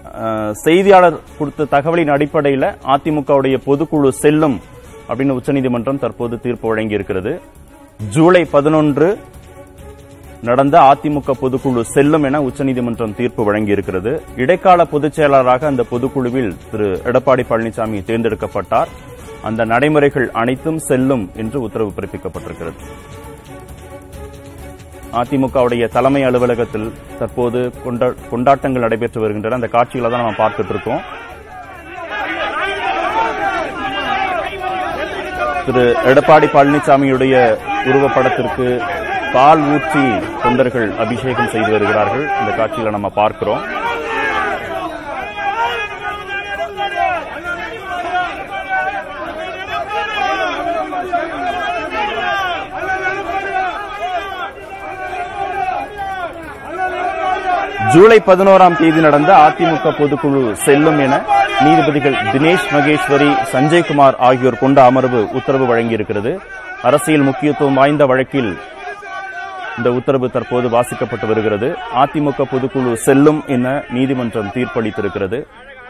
அஹ், செய்தியாளர் கொடுத்த தகவலின் அடிப்படையில் அதிமுகவுடைய பொதுக்குழு செல்லும் அப்படின்னு உச்சநீதிமன்றம் தற்போது தீர்ப்பு வழங்கி இருக்கிறது ஜூலை பதினொன்று நடந்த அதிமுக பொதுக்குழு செல்லும் என உச்சநீதிமன்றம் தீர்ப்பு வழங்கி இருக்கிறது இடைக்கால பொதுச் செயலாளராக அந்த பொதுக்குழுவில் திரு எடப்பாடி பழனிசாமி தேர்ந்தெடுக்கப்பட்டார் அந்த நடைமுறைகள் அனைத்தும் செல்லும் என்று உத்தரவு பிறப்பிக்கப்பட்டிருக்கிறது அதிமுகவுடைய தலைமை அலுவலகத்தில் தற்போது கொண்டா- கொண்டாட்டங்கள் நடைபெற்று வருகின்றன அந்த காட்சிகளை தான் நம்ம பார்த்துட்டு இருக்கோம் திரு எடப்பாடி பழனிசாமியுடைய உருவப்படத்திற்கு பால் ஊற்றி தொண்டர்கள் அபிஷேகம் செய்து வருகிறார்கள் இந்த காட்சிகளை நம்ம பார்க்கிறோம் ஜூலை பதினோராம் தேதி நடந்த அதிமுக பொதுக்குழு செல்லும் என நீதிபதிகள் தினேஷ் மகேஸ்வரி சஞ்சய்குமார் ஆகியோர் கொண்ட அமர்வு உத்தரவு வழங்கியிருக்கிறது அரசியல் முக்கியத்துவம் வாய்ந்த வழக்கில் இந்த உத்தரவு தற்போது வாசிக்கப்பட்டு வருகிறது அதிமுக பொதுக்குழு செல்லும் என நீதிமன்றம் தீர்ப்பளித்திருக்கிறது